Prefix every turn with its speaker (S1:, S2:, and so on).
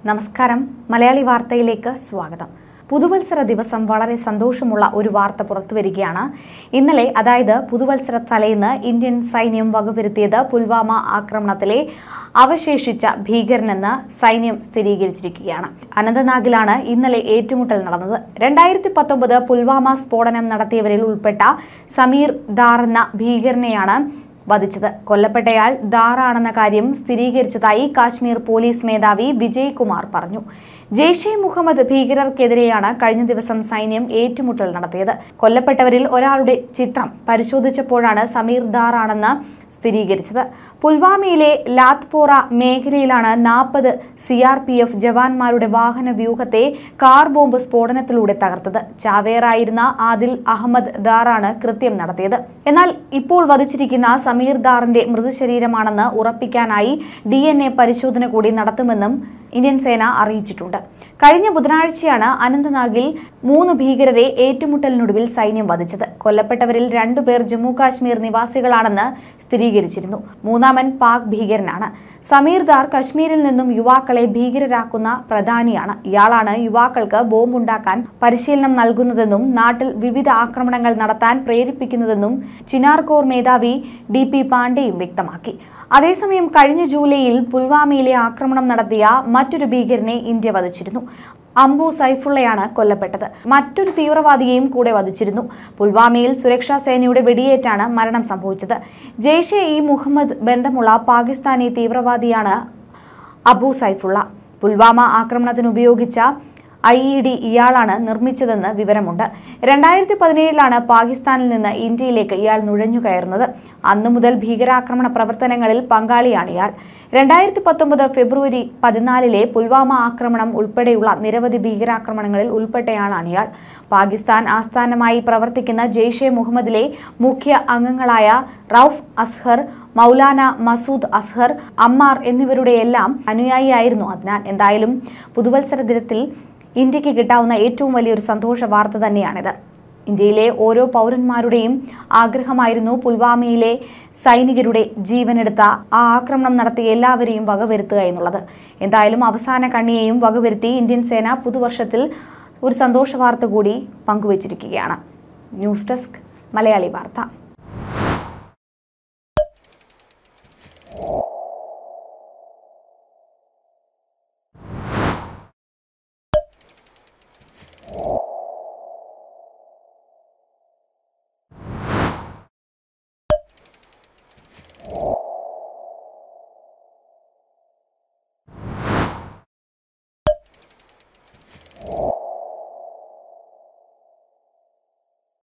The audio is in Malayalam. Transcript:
S1: നമസ്കാരം മലയാളി വാർത്തയിലേക്ക് സ്വാഗതം പുതുവത്സര ദിവസം വളരെ സന്തോഷമുള്ള ഒരു വാർത്ത പുറത്തുവരികയാണ് ഇന്നലെ അതായത് പുതുവത്സര തലേന്ന് ഇന്ത്യൻ സൈന്യം വകവരുത്തിയത് പുൽവാമ ആക്രമണത്തിലെ അവശേഷിച്ച ഭീകരനെന്ന് സൈന്യം സ്ഥിരീകരിച്ചിരിക്കുകയാണ് അനന്തനാഗിലാണ് ഇന്നലെ ഏറ്റുമുട്ടൽ നടന്നത് രണ്ടായിരത്തി പത്തൊമ്പത് പുൽവാമ സ്ഫോടനം നടത്തിയവരിൽ ഉൾപ്പെട്ട സമീർ ദാർ എന്ന ഭീകരനെയാണ് വധിച്ചത് കൊല്ലപ്പെട്ടയാൾ ദാറാണെന്ന കാര്യം സ്ഥിരീകരിച്ചതായി കാശ്മീർ പോലീസ് മേധാവി വിജയ് കുമാർ പറഞ്ഞു ജെയ്ഷെ മുഹമ്മദ് ഭീകരർക്കെതിരെയാണ് കഴിഞ്ഞ ദിവസം സൈന്യം ഏറ്റുമുട്ടൽ നടത്തിയത് കൊല്ലപ്പെട്ടവരിൽ ഒരാളുടെ ചിത്രം പരിശോധിച്ചപ്പോഴാണ് സമീർ ദാറാണെന്ന് സ്ഥിരീകരിച്ചത് പുൽവാമയിലെ ലാത്പോറ മേഖലയിലാണ് നാൽപ്പത് സി ആർ പി എഫ് ജവാന്മാരുടെ വാഹന വ്യൂഹത്തെ കാർ ബോംബ് സ്ഫോടനത്തിലൂടെ തകർത്തത് ചാവേറായിരുന്ന ആദിൽ അഹമ്മദ് ദാറാണ് കൃത്യം നടത്തിയത് എന്നാൽ ഇപ്പോൾ വധിച്ചിരിക്കുന്ന സമീർ ദാറിന്റെ മൃതശരീരമാണെന്ന് ഉറപ്പിക്കാനായി ഡി എൻ എ പരിശോധന കൂടി നടത്തുമെന്നും ഇന്ത്യൻ സേന അറിയിച്ചിട്ടുണ്ട് കഴിഞ്ഞ ബുധനാഴ്ചയാണ് അനന്തനാഗിൽ മൂന്ന് ഭീകരരെ ഏറ്റുമുട്ടലിനൊടുവിൽ സൈന്യം വധിച്ചത് കൊല്ലപ്പെട്ടവരിൽ രണ്ടുപേർ ജമ്മു കാശ്മീർ നിവാസികളാണെന്ന് സ്ഥിരീകരിച്ചിരുന്നു മൂന്നാമൻ പാക് ഭീകരനാണ് സമീർ ദാർ കശ്മീരിൽ നിന്നും യുവാക്കളെ ഭീകരരാക്കുന്ന പ്രധാനിയാണ് ഇയാളാണ് യുവാക്കൾക്ക് ബോംബുണ്ടാക്കാൻ പരിശീലനം നൽകുന്നതെന്നും നാട്ടിൽ വിവിധ ആക്രമണങ്ങൾ നടത്താൻ പ്രേരിപ്പിക്കുന്നതെന്നും ചിനാർകോർ മേധാവി ഡി പി പാണ്ഡെയും വ്യക്തമാക്കി അതേസമയം കഴിഞ്ഞ ജൂലൈയിൽ പുൽവാമയിലെ ആക്രമണം നടത്തിയ മറ്റൊരു ഭീകരനെ ഇന്ത്യ വധിച്ചിരുന്നു അംബു സൈഫുള്ളയാണ് കൊല്ലപ്പെട്ടത് മറ്റൊരു തീവ്രവാദിയെയും കൂടെ വധിച്ചിരുന്നു പുൽവാമയിൽ സുരക്ഷാ സേനയുടെ വെടിയേറ്റാണ് മരണം സംഭവിച്ചത് ജെയ്ഷെ ഇ മുഹമ്മദ് ബന്ധമുള്ള പാകിസ്ഥാനി തീവ്രവാദിയാണ് അബു സൈഫുള്ള പുൽവാമ ആക്രമണത്തിന് ഉപയോഗിച്ച ഐ ഇ ഡി ഇയാളാണ് നിർമ്മിച്ചതെന്ന് വിവരമുണ്ട് രണ്ടായിരത്തി പതിനേഴിലാണ് പാകിസ്ഥാനിൽ നിന്ന് ഇന്ത്യയിലേക്ക് ഇയാൾ നുഴഞ്ഞു കയറുന്നത് അന്നു മുതൽ ഭീകരാക്രമണ പ്രവർത്തനങ്ങളിൽ പങ്കാളിയാണ് ഇയാൾ രണ്ടായിരത്തി പത്തൊമ്പത് ഫെബ്രുവരി പതിനാലിലെ പുൽവാമ ആക്രമണം ഉൾപ്പെടെയുള്ള നിരവധി ഭീകരാക്രമണങ്ങളിൽ ഉൾപ്പെട്ടയാളാണ് ഇയാൾ പാകിസ്ഥാൻ ആസ്ഥാനമായി പ്രവർത്തിക്കുന്ന ജെയ്ഷെ മുഹമ്മദിലെ മുഖ്യ അംഗങ്ങളായ റൌഫ് അസ്ഹർ മൗലാന മസൂദ് അസ്ഹർ അമ്മാർ എന്നിവരുടെയെല്ലാം അനുയായിയായിരുന്നു അദ്നാൻ എന്തായാലും പുതുവത്സര ദിനത്തിൽ ഇന്ത്യക്ക് കിട്ടാവുന്ന ഏറ്റവും വലിയൊരു സന്തോഷ വാർത്ത തന്നെയാണിത് ഇന്ത്യയിലെ ഓരോ പൗരന്മാരുടെയും ആഗ്രഹമായിരുന്നു പുൽവാമയിലെ സൈനികരുടെ ജീവനെടുത്ത ആ ആക്രമണം നടത്തിയ എല്ലാവരെയും വകവരുത്തുക എന്നുള്ളത് എന്തായാലും അവസാന കണ്ണിയെയും വകവരുത്തി ഇന്ത്യൻ സേന പുതുവർഷത്തിൽ ഒരു സന്തോഷ വാർത്ത കൂടി പങ്കുവച്ചിരിക്കുകയാണ് ന്യൂസ് ഡെസ്ക് മലയാളി വാർത്ത